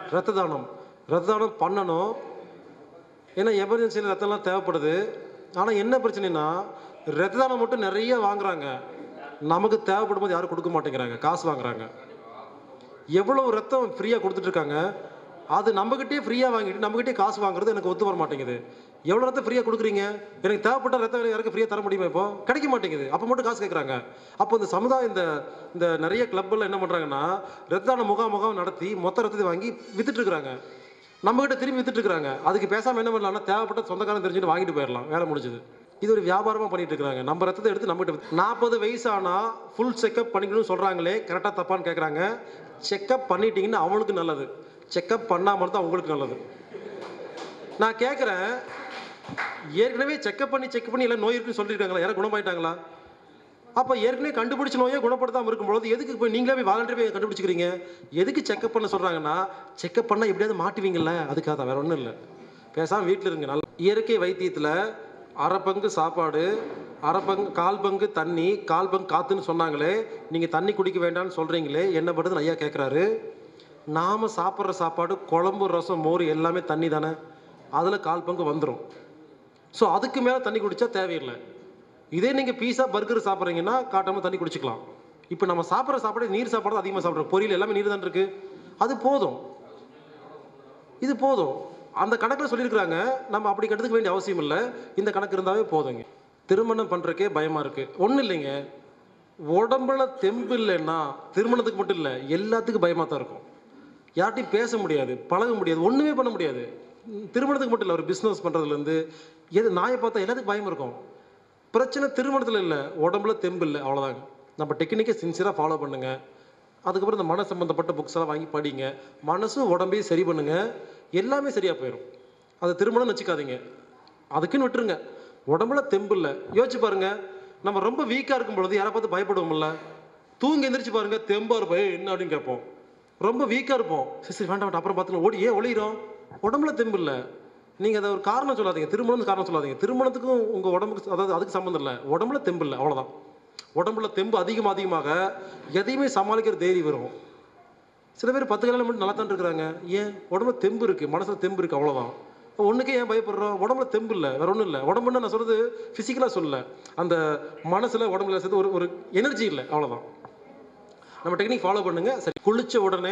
ரத்த தானம் ரத்த தானம் பண்ணணும் ஏன்னா எமர்ஜென்சியில் ரத்தம்லாம் தேவைப்படுது ஆனால் என்ன பிரச்சனைனா ரத்த தானம் மட்டும் நிறைய வாங்குறாங்க நமக்கு தேவைப்படும் போது யாரும் கொடுக்க மாட்டேங்கிறாங்க காசு வாங்குறாங்க எவ்வளவு ரத்தம் ஃப்ரீயாக கொடுத்துட்டு இருக்காங்க அது நம்மகிட்டயே ஃப்ரீயாக வாங்கிட்டு நம்மகிட்டயே காசு வாங்குறது எனக்கு ஒத்து வர மாட்டேங்குது எவ்வளோ ரத்தம் ஃப்ரீயாக கொடுக்குறீங்க எனக்கு தேவைப்பட்ட ரத்தம் யாருக்கு ஃப்ரீயாக தர முடியுமா இப்போ கிடைக்க மாட்டேங்குது அப்போ மட்டும் காசு கேட்குறாங்க அப்போ இந்த சமுதாயம் இந்த இந்த நிறைய கிளப்பில் என்ன பண்ணுறாங்கன்னா ரத்தான முகாம் முகாம் நடத்தி மொத்த ரத்தத்தை வாங்கி வித்துட்டு இருக்கிறாங்க நம்மகிட்ட திரும்பி வித்துட்டு இருக்காங்க அதுக்கு பேசாமல் என்ன பண்ணலாம்னா தேவைப்பட்ட சொந்தக்காரன் தெரிஞ்சுட்டு வாங்கிட்டு போயிடலாம் வேலை முடிஞ்சது இது ஒரு வியாபாரமாக பண்ணிட்டு இருக்காங்க நம்ம ரத்தத்தை எடுத்து நம்மகிட்ட நாற்பது வயசு ஆனால் ஃபுல் செக்கப் பண்ணிக்கணும்னு சொல்கிறாங்களே கரெக்டாக தப்பான்னு கேட்குறாங்க செக்கப் பண்ணிட்டீங்கன்னா அவனுக்கு நல்லது செக்கப் பண்ணாமல் தான் உங்களுக்கு நல்லது நான் கேட்குறேன் ஏற்கனவே செக்கப் பண்ணி செக் பண்ணி எல்லாம் நோய் இருக்குன்னு சொல்லியிருக்காங்களா யாரும் குணமாயிட்டாங்களா அப்போ ஏற்கனவே கண்டுபிடிச்ச நோயை குணப்படுத்தாமல் இருக்கும்போது எதுக்கு இப்போ நீங்களே போய் வாலண்டரி போய் கண்டுபிடிச்சிக்கிறீங்க எதுக்கு செக்கப் பண்ண சொல்கிறாங்கன்னா செக்கப் பண்ணால் எப்படியாவது மாட்டுவீங்கல்ல அதுக்காக தான் வேற ஒன்றும் இல்லை பேசாமல் வீட்டில் இருங்க நல்ல இயற்கை வைத்தியத்தில் அரை பங்கு சாப்பாடு அரை பங்கு கால் பங்கு தண்ணி கால் பங்கு காத்துன்னு சொன்னாங்களே நீங்கள் தண்ணி குடிக்க வேண்டாம்னு சொல்கிறீங்களே என்ன பண்ணுறதுன்னு ஐயா கேட்குறாரு நாம் சாப்பிட்ற சாப்பாடு குழம்பு ரசம் மோர் எல்லாமே தண்ணி தானே அதில் கால் பங்கு வந்துடும் ஸோ அதுக்கு மேலே தண்ணி குடித்தா தேவையில்லை இதே நீங்கள் பீஸா பர்கர் சாப்பிட்றீங்கன்னா காட்டாமல் தண்ணி குடிச்சிக்கலாம் இப்போ நம்ம சாப்பிட்ற சாப்பாடு நீர் சாப்பாடு தான் அதிகமாக சாப்பிட்றோம் பொரியல் எல்லாமே நீர் தான் இருக்குது அது போதும் இது போதும் அந்த கணக்கில் சொல்லியிருக்கிறாங்க நம்ம அப்படி கட்டுக்க வேண்டிய அவசியம் இல்லை இந்த கணக்கு இருந்தாவே போதுங்க திருமணம் பண்ணுறக்கே பயமாக இருக்குது ஒன்றும் இல்லைங்க உடம்புல தெம்பு இல்லைன்னா திருமணத்துக்கு மட்டும் இல்லை எல்லாத்துக்கும் பயமாக தான் இருக்கும் யார்ட்டையும் பேச முடியாது பழக முடியாது ஒன்றுமே பண்ண முடியாது ம், திருமணத்துக்கு மட்டும் இல்லை ஒரு பிஸ்னஸ் பண்ணுறதுலேருந்து எது நாயை பார்த்தா எல்லாத்துக்கும் பயம் இருக்கும் பிரச்சனை திருமணத்தில் இல்லை உடம்புல தெம்பு இல்லை அவ்வளோதாங்க நம்ம டெக்னிக்கை சின்சியராக ஃபாலோ பண்ணுங்க அதுக்கப்புறம் இந்த மன சம்மந்தப்பட்ட புக்ஸ் எல்லாம் வாங்கி படிங்க மனசும் உடம்பையும் சரி பண்ணுங்க எல்லாமே சரியாக போயிடும் அது திருமணம் வச்சுக்காதீங்க அதுக்குன்னு விட்டுருங்க உடம்புல தெம்பு இல்லை யோசிச்சு பாருங்க நம்ம ரொம்ப வீக்காக இருக்கும் பொழுது யாரை பார்த்து பயப்படுவோம்ல தூங்கி எந்திரிச்சு பாருங்க தெம்பா இருப்போம் "ஏய், என்ன அப்படின்னு கேட்போம் ரொம்ப வீக்காக இருப்போம் சரி சரி வேண்டாம் வேண்டாம் அப்புறம் பார்த்துக்கலாம் ஓடி ஏன் ஒளிகிறோம் உடம்புல தெம்பு இல்லை நீங்கள் அதை ஒரு காரணம் சொல்லாதீங்க திருமணம் காரணம் சொல்லாதீங்க திருமணத்துக்கும் உங்கள் உடம்புக்கு அதாவது அதுக்கு சம்மந்தம் இல்லை உடம்புல தெம்பு இல்லை அவ்வளோதான் உடம்புல தெம்பு அதிகமாக அதிகமாக எதையுமே சமாளிக்கிற தைரியம் வரும் சில பேர் பத்து கல்யாணம் மட்டும் நல்லா தான் இருக்கிறாங்க ஏன் உடம்புல தெம்பு இருக்குது மனசில் தெம்பு இருக்குது அவ்வளோதான் ஒன்றுக்கே ஏன் பயப்படுறோம் உடம்புல தெம்பு இல்லை வேற ஒன்றும் இல்லை உடம்புன்னு நான் சொல்கிறது ஃபிசிக்கலாக சொல்லல அந்த மனசில் உடம்புல சேர்த்து ஒரு ஒரு எனர்ஜி இல்லை அவ்வளோதான் நம்ம டெக்னிக் ஃபாலோ பண்ணுங்க சரி குளிச்ச உடனே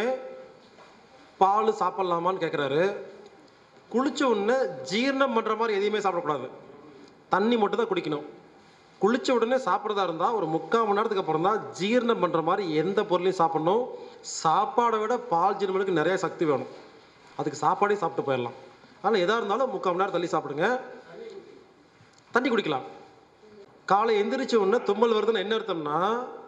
பால் சாப்பிட்லாமான்னு கேட்குறாரு குளிச்ச உடனே ஜீரணம் பண்ணுற மாதிரி எதையுமே சாப்பிடக்கூடாது தண்ணி மட்டும் தான் குடிக்கணும் குளிச்ச உடனே சாப்பிட்றதா இருந்தால் ஒரு முக்கால் மணி நேரத்துக்கு அப்புறம் தான் ஜீரணம் பண்ணுற மாதிரி எந்த பொருளையும் சாப்பிடணும் சாப்பாடை விட பால் ஜீரணங்களுக்கு நிறைய சக்தி வேணும் அதுக்கு சாப்பாடே சாப்பிட்டு போயிடலாம் ஆனால் எதாக இருந்தாலும் முக்கால் மணி நேரம் தள்ளி சாப்பிடுங்க தண்ணி குடிக்கலாம் காலை எந்திரிச்ச உடனே தும்மல் வருதுன்னு என்ன அர்த்தம்னா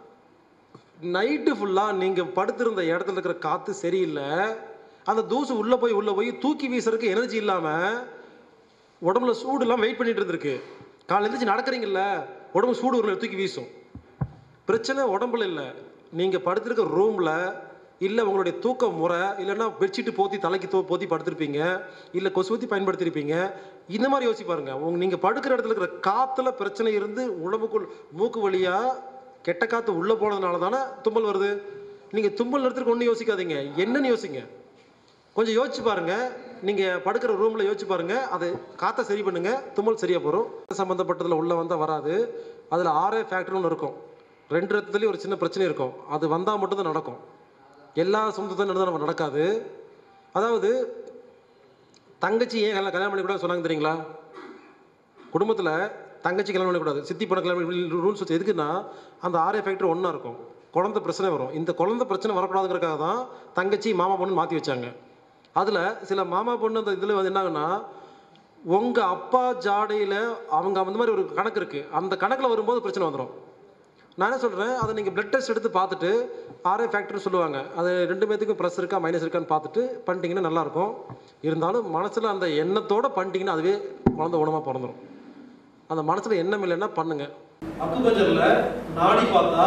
நைட்டு ஃபுல்லாக நீங்கள் படுத்திருந்த இடத்துல இருக்கிற காற்று சரியில்லை அந்த தூசு உள்ளே போய் உள்ளே போய் தூக்கி வீசுறதுக்கு எனர்ஜி இல்லாமல் உடம்புல சூடுலாம் வெயிட் பண்ணிட்டு இருந்திருக்கு காலை எழுந்திரிச்சு நடக்கிறீங்கல்ல உடம்பு சூடு ஒரு தூக்கி வீசும் பிரச்சனை உடம்புல இல்லை நீங்கள் படுத்திருக்க ரூமில் இல்லை உங்களுடைய தூக்க முறை இல்லைன்னா பெட்ஷீட்டு போத்தி தலைக்கு தோ போத்தி படுத்திருப்பீங்க இல்லை கொசுவத்தி பயன்படுத்தியிருப்பீங்க இந்த மாதிரி யோசிச்சு பாருங்க உங்க நீங்கள் படுக்கிற இடத்துல இருக்கிற காற்றுல பிரச்சனை இருந்து உடம்புக்குள் மூக்கு வழியாக கெட்ட காற்று உள்ளே போனதுனால தானே தும்மல் வருது நீங்கள் தும்மல் நிறுத்துறதுக்கு ஒன்றும் யோசிக்காதீங்க என்னன்னு யோசிங்க கொஞ்சம் யோசிச்சு பாருங்க நீங்க படுக்கிற ரூம்ல யோசிச்சு பாருங்க அது காத்த சரி பண்ணுங்க தும்மல் சரியா போறோம் சம்பந்தப்பட்டதுல உள்ள வந்தா வராது அதுல ஆரே ஃபேக்டர்னு ஒன்று இருக்கும் ரெண்டு ரத்தத்துலேயும் ஒரு சின்ன பிரச்சனை இருக்கும் அது வந்தா மட்டும்தான் நடக்கும் எல்லா சொந்தத்தையும் நடந்தால் நம்ம நடக்காது அதாவது தங்கச்சி ஏன் கல்யாணம் கல்யாணம் பண்ணிக்கூடாது சொன்னாங்க தெரியுங்களா குடும்பத்தில் தங்கச்சி கல்யாணம் பண்ணக்கூடாது சித்தி பண்ண கல்யாணம் ரூல்ஸ் வச்சு எதுக்குன்னா அந்த ஆர்ஏ ஃபேக்டர் ஒன்றா இருக்கும் குழந்தை பிரச்சனை வரும் இந்த குழந்தை பிரச்சனை வரக்கூடாதுங்கிறதுக்காக தான் தங்கச்சி மாமா பொண்ணு மாற்றி வச்சாங்க அதில் சில மாமா பொண்ணு அந்த இதில் வந்து என்னாங்கன்னா உங்கள் அப்பா ஜாடையில் அவங்க அந்த மாதிரி ஒரு கணக்கு இருக்குது அந்த கணக்கில் வரும்போது பிரச்சனை வந்துடும் நான் என்ன சொல்கிறேன் அதை நீங்கள் பிளட் டெஸ்ட் எடுத்து பார்த்துட்டு ஆர்ஏ ஃபேக்டர்னு சொல்லுவாங்க அது ரெண்டு பேத்துக்கும் ப்ளஸ் இருக்கா மைனஸ் இருக்கான்னு பார்த்துட்டு பண்ணிட்டீங்கன்னா நல்லாயிருக்கும் இருந்தாலும் மனசில் அந்த எண்ணத்தோடு பண்ணிட்டீங்கன்னா அதுவே குழந்தை உணமாக பிறந்துடும் அந்த மனசில் எண்ணம் இல்லைன்னா பண்ணுங்க அக்குபஞ்சரில் நாடி பார்த்தா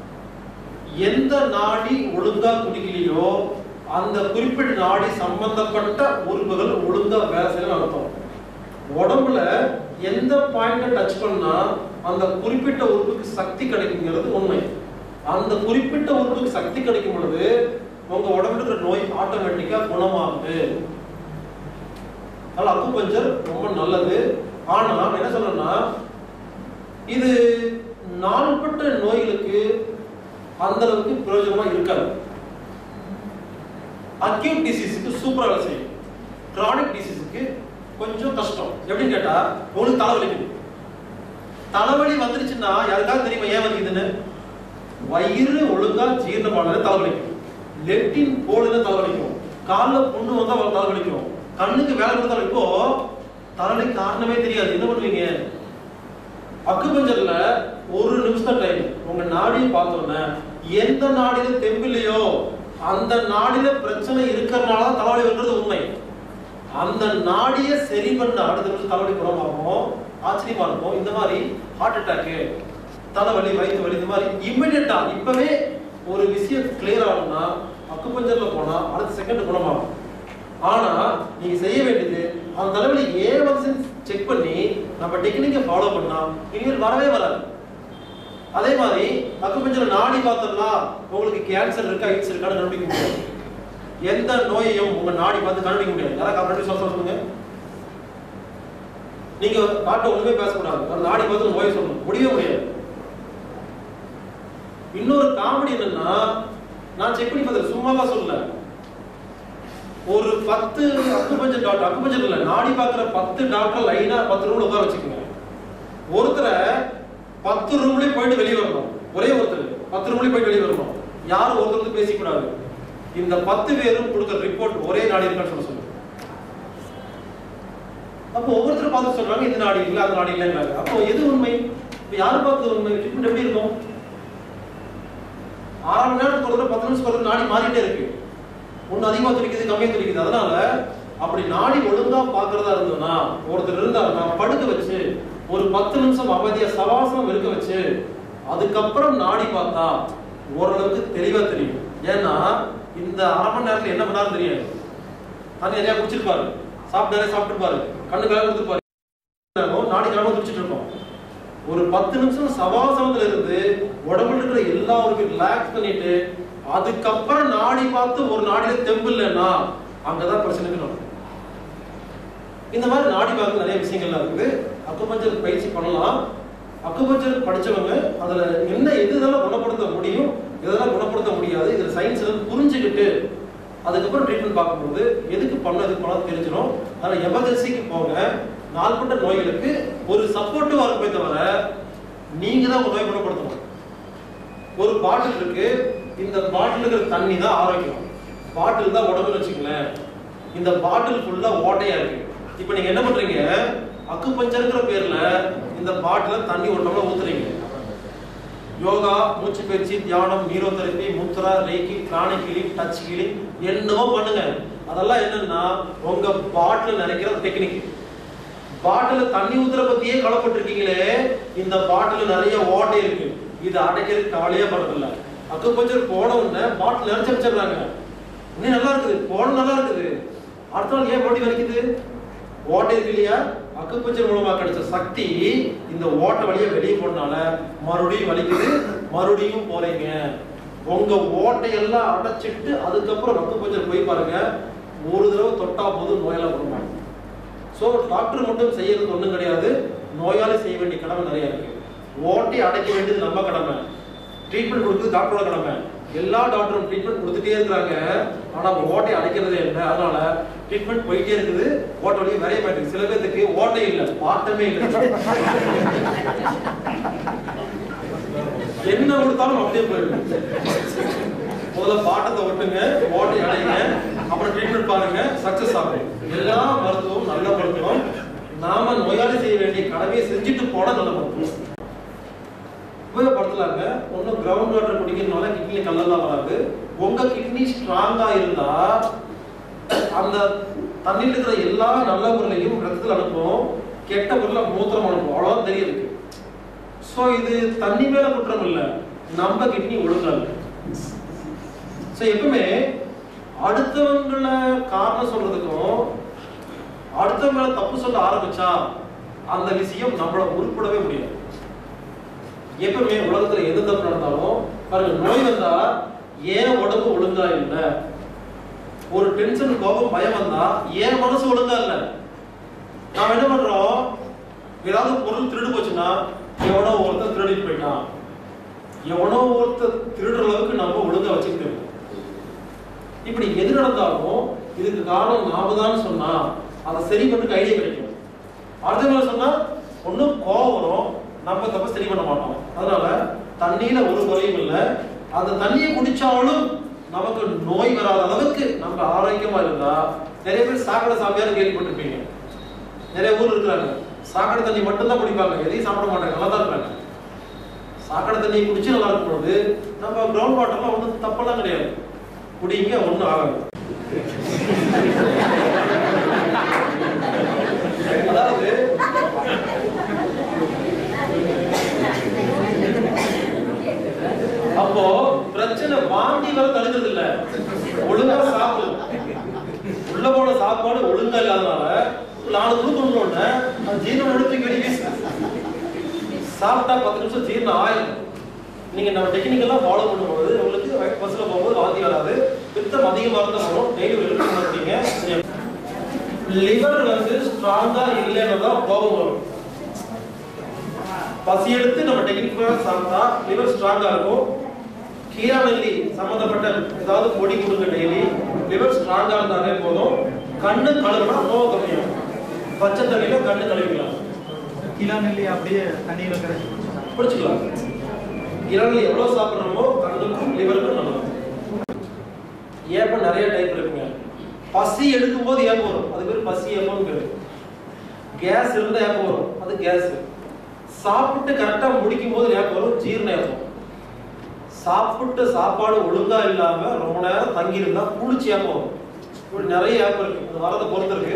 எந்த நாடி ஒழுங்கா குடிக்கலையோ அந்த குறிப்பிட்ட நாடி சம்பந்தப்பட்ட உறுப்புகள் ஒழுங்கா வேலை செய்யணும் அர்த்தம் உடம்புல எந்த பாயிண்ட டச் பண்ணா அந்த குறிப்பிட்ட உறுப்புக்கு சக்தி கிடைக்குங்கிறது உண்மை அந்த குறிப்பிட்ட உறுப்புக்கு சக்தி கிடைக்கும் பொழுது உங்க உடம்புல இருக்கிற நோய் ஆட்டோமேட்டிக்கா குணமாகுது அதனால அக்குபஞ்சர் ரொம்ப நல்லது ஆனா நான் என்ன சொல்றேன்னா இது நாள்பட்ட நோய்களுக்கு அந்த அளவுக்கு பிரயோஜனமா இருக்காது அக்யூட் டிசீஸுக்கு சூப்பரா வேலை செய்யும் கிரானிக் டிசீஸுக்கு கொஞ்சம் கஷ்டம் எப்படின்னு கேட்டா உங்களுக்கு தலைவலிக்குது தலைவலி வந்துருச்சுன்னா யாருக்காவது தெரியுமா ஏன் வலிக்குதுன்னு வயிறு ஒழுங்கா ஜீரணமானது தலைவலிக்கும் லெட்டின் போடுறது தலைவலிக்கும் கால்ல புண்ணு வந்தா அவங்களுக்கு தலைவலிக்கும் கண்ணுக்கு வேலை கொடுத்தா இப்போ தலைவலி காரணமே தெரியாது என்ன பண்ணுவீங்க அக்குபஞ்சர்ல ஒரு நிமிஷம் டைம் உங்க நாடியை பார்த்தோன்னே எந்த நாடியில தெம்பில்லையோ அந்த நாடியில பிரச்சனை இருக்கிறதுனால தான் தலைவலி வருகிறது உண்மை அந்த நாடியை சரி பண்ண அடுத்த நிமிஷம் தலைவலி குணமாகும் ஆச்சரியமா இருக்கும் இந்த மாதிரி ஹார்ட் அட்டாக்கு தலைவலி வயிற்று வலி இந்த மாதிரி இம்மிடியட்டா இப்பவே ஒரு விஷயம் கிளியர் ஆகணும்னா அக்குபஞ்சர்ல போனா அடுத்த செகண்ட் குணமாகும் ஆனா நீங்க செய்ய வேண்டியது அந்த தலைவலி ஏன் வந்து செக் பண்ணி நம்ம டெக்னிக்கை ஃபாலோ பண்ணா இனிமேல் வரவே வராது அதே மாதிரி அக்குபஞ்சர் நாடி பார்த்தோம்னா உங்களுக்கு கேன்சர் இருக்கா எய்ட்ஸ் இருக்கான்னு கண்டுபிடிக்க முடியாது எந்த நோயையும் உங்க நாடி பார்த்து கண்டுபிடிக்க முடியாது யாராவது கண்டுபிடி சொல்ல சொல்லுங்க நீங்க டாக்டர் ஒண்ணுமே பேசக்கூடாது ஒரு நாடி பார்த்து நோயை சொல்லணும் முடியவே முடியாது இன்னொரு காமெடி என்னன்னா நான் செக் பண்ணி பார்த்தேன் சும்மாவா சொல்லல ஒரு பத்து அக்குபஞ்சர் டாக்டர் அக்குபஞ்சர் இல்ல நாடி பார்க்குற பத்து டாக்டர் லைனா பத்து ரூம்ல உட்கார வச்சுக்கோங்க ஒருத்தரை பத்து ரூம்லயும் போயிட்டு வெளியே வரணும் ஒரே ஒருத்தர் பத்து ரூம்லயும் போயிட்டு வெளியே வரணும் யாரும் ஒருத்தர் வந்து பேசிக்கூடாது இந்த பத்து பேரும் கொடுக்குற ரிப்போர்ட் ஒரே நாடி இருக்கான்னு சொல்ல சொல்லுங்க அப்போ ஒவ்வொருத்தரும் பார்த்து சொல்றாங்க இந்த நாடி இல்ல அந்த நாடி இல்லைங்கிறாங்க அப்போ எது உண்மை இப்போ யார் பார்த்தது உண்மை ட்ரீட்மெண்ட் எப்படி இருக்கும் ஆறு மணி நேரத்துக்கு ஒரு தடவை பத்து நிமிஷம் ஒரு தடவை நாடி மாறிட்டே இருக்கு ஒண்ணு அதிகமா துடிக்குது கம்மியா துடிக்குது அதனால அப்படி நாடி ஒழுங்கா பாக்குறதா இருந்ததுன்னா ஒருத்தர் இருந்தாருன்னா படுக்க வச்சு ஒரு பத்து நிமிஷம் அமைதியா சவாசனம் இருக்க வச்சு அதுக்கப்புறம் நாடி பார்த்தா ஓரளவுக்கு தெளிவா தெரியும் ஏன்னா இந்த அரை மணி நேரத்துல என்ன பண்ணாலும் தெரியாது தண்ணி நிறைய குடிச்சிருப்பாரு சாப்பிட்டாரே சாப்பிட்டுருப்பாரு கண்ணு கலை கொடுத்துருப்பாரு நாடி கிழமை துடிச்சிட்டு இருக்கோம் ஒரு பத்து நிமிஷம் சவாசனத்துல இருந்து உடம்புல இருக்கிற எல்லாருக்கும் ரிலாக்ஸ் பண்ணிட்டு அதுக்கப்புறம் நாடி பார்த்து ஒரு நாடியில தெம்பு இல்லைன்னா அங்கதான் பிரச்சனைக்கு நடக்கும் இந்த மாதிரி நாடி பார்க்க நிறைய விஷயங்கள்லாம் இருக்குது அக்குபஞ்சர் பயிற்சி பண்ணலாம் அக்குபஞ்சர் படிச்சவங்க அதுல என்ன எது இதெல்லாம் குணப்படுத்த முடியும் எதெல்லாம் குணப்படுத்த முடியாது இதுல சயின்ஸ் எல்லாம் புரிஞ்சுக்கிட்டு அதுக்கப்புறம் ட்ரீட்மெண்ட் பார்க்கும்போது எதுக்கு பண்ண எதுக்கு பண்ணாலும் தெரிஞ்சிடும் அதனால எமர்ஜென்சிக்கு போங்க நாள்பட்ட நோய்களுக்கு ஒரு சப்போர்ட்டிவா இருக்குமே தவிர நீங்க தான் உங்க நோய் குணப்படுத்தணும் ஒரு பாட்டில் இருக்கு இந்த பாட்டில் இருக்கிற தண்ணி தான் ஆரோக்கியம் பாட்டில் தான் உடம்புன்னு வச்சுங்களேன் இந்த பாட்டில் ஃபுல்லா ஓட்டையா இருக்கு இப்போ நீங்க என்ன பண்றீங்க அக்கு பஞ்சருங்கிற பேர்ல இந்த பாட்டில தண்ணி ஒரு டம்ளர் ஊத்துறீங்க யோகா மூச்சு பயிற்சி தியானம் neuro therapy mudra reiki pranic healing touch healing என்னவோ பண்ணுங்க அதெல்லாம் என்னன்னா உங்க பாட்டில் நினைக்கிற டெக்னிக் பாட்டில் தண்ணி ஊத்துற பத்தியே கவலைப்பட்டிருக்கீங்களே இந்த பாட்டில் நிறைய ஓட்டை இருக்கு இது அடைக்கிறதுக்கு கவலையே படுறதில்ல அக்குபஞ்சர் போன உடனே பாட்டில் நிறைச்சு வச்சிடுறாங்க இன்னும் நல்லா இருக்குது போன நல்லா இருக்குது அடுத்த நாள் ஏன் மறுபடியும் வலிக்குது ஓட்டை இருக்கு இல்லையா அக்குபஞ்சர் மூலமா கிடைச்ச சக்தி இந்த ஓட்டை வழியா வெளியே போனால மறுபடியும் வலிக்குது மறுபடியும் போறீங்க உங்க ஓட்டையெல்லாம் அடைச்சிட்டு அதுக்கப்புறம் அக்குபஞ்சர் போய் பாருங்க ஒரு தடவை தொட்டா போதும் நோயெல்லாம் குணமாகும் ஸோ டாக்டர் மட்டும் செய்யறது ஒன்றும் கிடையாது நோயாளி செய்ய வேண்டிய கடமை நிறைய இருக்கு ஓட்டை அடைக்க வேண்டியது நம்ம கடமை ட்ரீட்மெண்ட் கொடுக்குறது டாக்டரோட கடமை எல்லா டாக்டரும் ட்ரீட்மெண்ட் கொடுத்துட்டே இருக்கிறாங்க ஆனா அவங்க ஓட்டை அடைக்கிறதே இல்லை அதனால ட்ரீட்மெண்ட் போயிட்டே இருக்குது ஓட்டை வழியே வரைய மாட்டேங்குது சில பேருக்கு ஓட்டை இல்லை பாட்டமே இல்லை என்ன கொடுத்தாலும் அப்படியே போயிடும் முதல்ல பாட்டத்தை ஒட்டுங்க ஓட்டை அடைங்க அப்புறம் ட்ரீட்மெண்ட் பாருங்க சக்சஸ் ஆகும் எல்லா மருத்துவம் நல்ல மருத்துவம் நாம நோயாளி செய்ய வேண்டிய கடமையை செஞ்சுட்டு போன நல்ல மருத்துவம் உபயோகப்படுத்தலாங்க ஒன்றும் கிரவுண்ட் வாட்டர் குடிக்கிறதுனால கிட்னி கல்லெல்லாம் வராது உங்க கிட்னி ஸ்ட்ராங்கா இருந்தா அந்த தண்ணியில் இருக்கிற எல்லா நல்ல பொருளையும் ரத்தத்தில் அனுப்பும் கெட்ட பொருளை மூத்திரம் அனுப்பும் அவ்வளோதான் தெரியுது ஸோ இது தண்ணி மேல குற்றம் இல்லை நம்ம கிட்னி ஒழுங்கா இல்லை ஸோ எப்பவுமே அடுத்தவங்களை காரணம் சொல்றதுக்கும் அடுத்தவங்க மேல தப்பு சொல்ல ஆரம்பிச்சா அந்த விஷயம் நம்மள உருப்படவே முடியாது எப்பவுமே உலகத்துல எது தப்பு நடந்தாலும் பாருங்க நோய் வந்தா ஏன் உடம்பு ஒழுங்கா இல்லை ஒரு டென்ஷன் கோபம் பயம் வந்தா ஏன் மனசு ஒழுங்கா இல்லை நாம என்ன பண்றோம் ஏதாவது பொருள் திருடு போச்சுன்னா எவனோ ஒருத்தன் திருடிட்டு போயிட்டான் எவனோ ஒருத்தர் திருடுற அளவுக்கு நம்ம ஒழுங்கா வச்சுக்கிட்டு இருக்கோம் இப்படி எது நடந்தாலும் இதுக்கு காரணம் நாம தான் சொன்னா அதை சரி பண்ணுறதுக்கு ஐடியா கிடைக்கும் அடுத்த மேல சொன்னா ஒன்றும் கோவம் வரும் நம்ம தப்ப சரி பண்ண மாட்டோம் அதனால தண்ணியில ஒரு குறையும் இல்லை அந்த தண்ணியை குடிச்சாலும் நமக்கு நோய் வராத அளவுக்கு நம்ம ஆரோக்கியமா இருந்தா நிறைய பேர் சாக்கடை சாமியார் கேள்விப்பட்டிருப்பீங்க நிறைய ஊர் இருக்கிறாங்க சாக்கடை தண்ணி மட்டும்தான் குடிப்பாங்க எதையும் சாப்பிட மாட்டாங்க நல்லா தான் இருக்காங்க சாக்கடை தண்ணியை குடிச்சு நல்லா இருக்கும் பொழுது நம்ம கிரவுண்ட் வாட்டர்லாம் ஒன்றும் தப்பெல்லாம் கிடையாது குடிங்க ஒன்றும் ஆகாது அதாவது அப்போ பிரச்சனை வாந்தி வர தடுக்கிறது இல்ல ஒழுங்கா சாப்பிடும் உள்ள போன சாப்பாடு ஒழுங்கா இல்லாதனால நாலு தூக்கு உடனே அது ஜீரணம் எடுத்து வெளியே சாப்பிட்டா பத்து நிமிஷம் ஜீரணம் ஆயிரும் நீங்க நம்ம டெக்னிக்கெல்லாம் ஃபாலோ பண்ணும்போது உங்களுக்கு பஸ்ல போகும்போது வாந்தி வராது பித்தம் அதிகமாக இருந்தால் வரும் டெய்லி வெளியே பண்ணுறீங்க லிவர் வந்து ஸ்ட்ராங்கா இல்லைன்னு தான் கோபம் வரும் பசி எடுத்து நம்ம டெக்னிக்கலாக சாப்பிட்டா லிவர் ஸ்ட்ராங்கா இருக்கும் கீரா நெல்லி சம்பந்தப்பட்ட ஏதாவது பொடி கொடுங்க டெய்லி லிவர் ஸ்ட்ராங்கா இருந்தாலே போதும் கண்ணு கழுவுனா நோவு கம்மியாகும் பச்சை தண்ணியில கண்ணு கழுவிக்கலாம் கிலோ நெல்லி அப்படியே தண்ணியில கரைச்சி குடிச்சுக்கலாம் இரவில் எவ்வளவு சாப்பிட்றோமோ கண்ணுக்கும் லிவருக்கும் நல்லது ஏப்பம் நிறைய டைப் இருக்குங்க பசி எடுக்கும் போது ஏப்பம் வரும் அது பேர் பசி ஏப்பம் பேரு கேஸ் இருந்தா ஏப்பம் வரும் அது கேஸ் சாப்பிட்டு கரெக்டா முடிக்கும் போது ஏப்பம் வரும் ஜீரண ஏப்பம் சாப்பிட்டு சாப்பாடு ஒழுங்கா இல்லாம ரொம்ப நேரம் தங்கி இருந்தா குளிச்சு ஏப்பம் வரும் இப்படி நிறைய ஏப்பம் இருக்கு இது வரதை பொறுத்து இருக்கு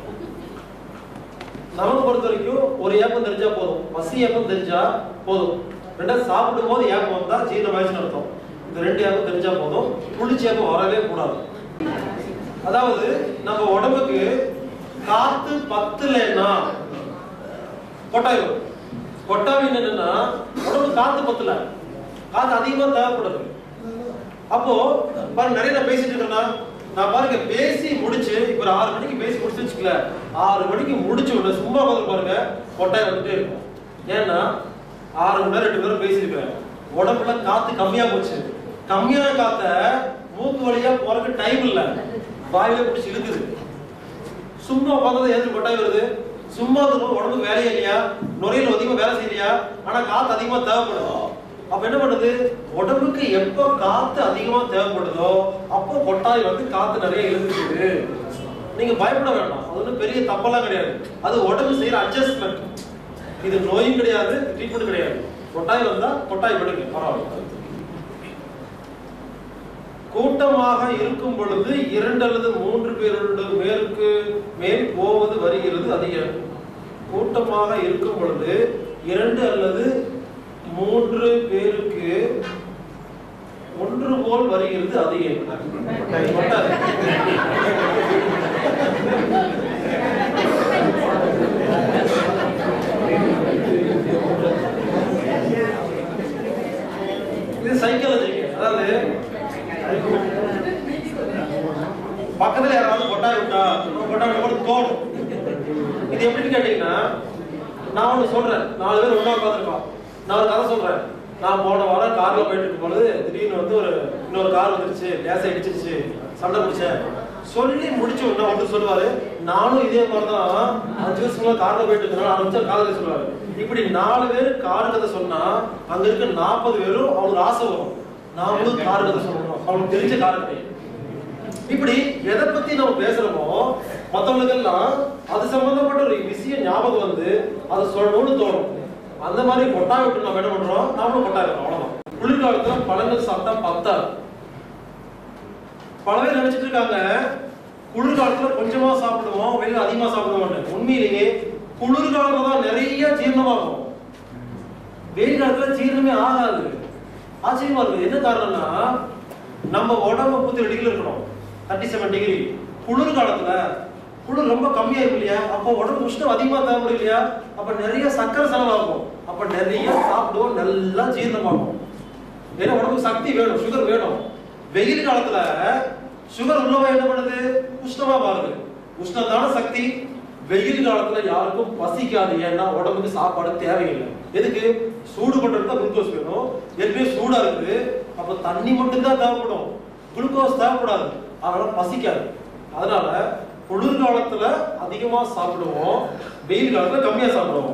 நமக்கு பொறுத்த வரைக்கும் ஒரு ஏப்பம் தெரிஞ்சா போதும் பசி ஏப்பம் தெரிஞ்சா போதும் ரெண்டாவது சாப்பிடும் போது ஏப்பம் வந்தா ஜீரண வயசுன்னு அர்த்தம் இந்த ரெண்டு ஏப்பம் தெரிஞ்சா போதும் புளிச்ச ஏப்பம் வரவே கூடாது அதாவது நம்ம உடம்புக்கு காத்து பத்துலன்னா கொட்டாயம் கொட்டாவின் என்னன்னா உடம்பு காத்து பத்தல காத்து அதிகமா தேவைப்படுது அப்போ பாருங்க நிறைய நான் பேசிட்டு இருக்கேன்னா நான் பாருங்க பேசி முடிச்சு இப்ப ஒரு ஆறு மணிக்கு பேசி முடிச்சு வச்சுக்கல ஆறு மணிக்கு முடிச்ச உடனே சும்மா உட்காந்து பாருங்க கொட்டாய் வந்துட்டே இருக்கும் ஏன்னா ஆறு மணி நேரம் ரெண்டு பேரும் பேசியிருக்கிறேன் உடம்புல காத்து கம்மியா போச்சு கம்மியான காத்த மூக்கு வழியா போறதுக்கு டைம் இல்ல வாயில பிடிச்சி இழுக்குது சும்மா உட்காந்து ஏது கொட்டாய் வருது சும்மா இருக்கணும் உடம்புக்கு வேலையே இல்லையா நுரையில அதிகமா வேலை செய்யலையா ஆனா காத்து அதிகமா தேவைப்படுது அப்ப என்ன பண்ணுது உடம்புக்கு எப்ப காத்து அதிகமா தேவைப்படுதோ அப்போ கொட்டாய் வந்து காத்து நிறைய இழுக்குது நீங்க பயப்பட வேண்டாம் அது ஒன்றும் பெரிய தப்பெல்லாம் கிடையாது அது உடம்பு செய்யற அட்ஜஸ்ட்மெண்ட் இது நோயும் கிடையாது ட்ரீட்மெண்ட் கிடையாது கொட்டாய் வந்தா கொட்டாய் விடுங்க பரவாயில்ல கூட்டமாக இருக்கும் பொழுது இரண்டு அல்லது மூன்று பேரோடு மேற்கு மேல் போவது வருகிறது அதிகம் கூட்டமாக இருக்கும் பொழுது இரண்டு அல்லது மூன்று பேருக்கு ஒன்று போல் வருகிறது அதிகம் கொட்டாது. இது சைக்காலஜிக்கு அதாவது பக்கத்துல யாராவது கொட்டாய் விட்டா கொட்டாய் விட்ட கூட தோணும் இது எப்படின்னு கேட்டீங்கன்னா நான் ஒண்ணு சொல்றேன் நாலு பேர் ஒண்ணா உட்காந்துருக்கோம் நான் ஒரு கதை சொல்றேன் நான் போன வாரம் கார்ல போயிட்டு இருக்கும் பொழுது திடீர்னு வந்து ஒரு இன்னொரு கார் வந்துருச்சு கேஸ் அடிச்சிருச்சு சண்டை பிடிச்சேன் சொல்லி முடிச்ச உடனே ஒருத்தர் சொல்லுவாரு நானும் இதே மாதிரி தான் அஞ்சு வருஷமா கார்ல போயிட்டு இருக்கேன் ஆரம்பிச்சா காதலை சொல்லுவாரு இப்படி நாலு பேர் கார் கதை சொன்னா அங்க இருக்க நாற்பது பேரும் அவங்களுக்கு ஆசை வரும் நாமளும் கார் கதை சொல்லணும் அவங்களுக்கு தெரிஞ்ச கார் கதை இப்படி எதை பத்தி நம்ம பேசுறோமோ மத்தவங்களுக்கு எல்லாம் அது சம்பந்தப்பட்ட ஒரு விஷயம் ஞாபகம் வந்து அதை சொல்லணும்னு தோணும் அந்த மாதிரி கொட்டாய் விட்டு நம்ம என்ன பண்றோம் நாமளும் கொட்டாய் விடுறோம் அவ்வளவுதான் குளிர்காலத்துல பழங்கள் சாப்பிட்டா பத்தாது பல பேர் நினைச்சிட்டு இருக்காங்க குளிர்காலத்துல கொஞ்சமா சாப்பிடுவோம் வெளியில அதிகமா சாப்பிடுவோம் உண்மையிலேயே குளிர்காலத்துல தான் நிறைய ஜீரணமாகும் வெயில் காலத்துல ஜீரணமே ஆகாது ஆச்சரியமா இருக்கு என்ன காரணம்னா நம்ம உடம்பு முப்பத்தி டிகிரி இருக்கணும் தேர்ட்டி செவன் டிகிரி குளிர் காலத்துல குளிர் ரொம்ப கம்மியா இருக்கு இல்லையா அப்போ உடம்பு உஷ்ணம் அதிகமா தேவைப்படும் இல்லையா அப்ப நிறைய சக்கரை செலவாகும் அப்ப நிறைய சாப்பிடுவோம் நல்லா ஜீரணமாகும் ஏன்னா உடம்புக்கு சக்தி வேணும் சுகர் வேணும் வெயில் காலத்துல சுகர் உள்ளவா என்ன பண்ணுது உஷ்ணமா மாறுது உஷ்ணத்தான சக்தி வெயில் காலத்துல யாருக்கும் பசிக்காது ஏன்னா உடம்புக்கு சாப்பாடு தேவையில்லை எதுக்கு சூடு பண்றதுக்கு தான் குளுக்கோஸ் வேணும் ஏற்கனவே சூடா இருக்குது அப்ப தண்ணி மட்டும் தான் தேவைப்படும் குளுக்கோஸ் தேவைப்படாது அதனால பசிக்காது அதனால குளிர்காலத்துல அதிகமா சாப்பிடுவோம் வெயில் காலத்துல கம்மியா சாப்பிடுவோம்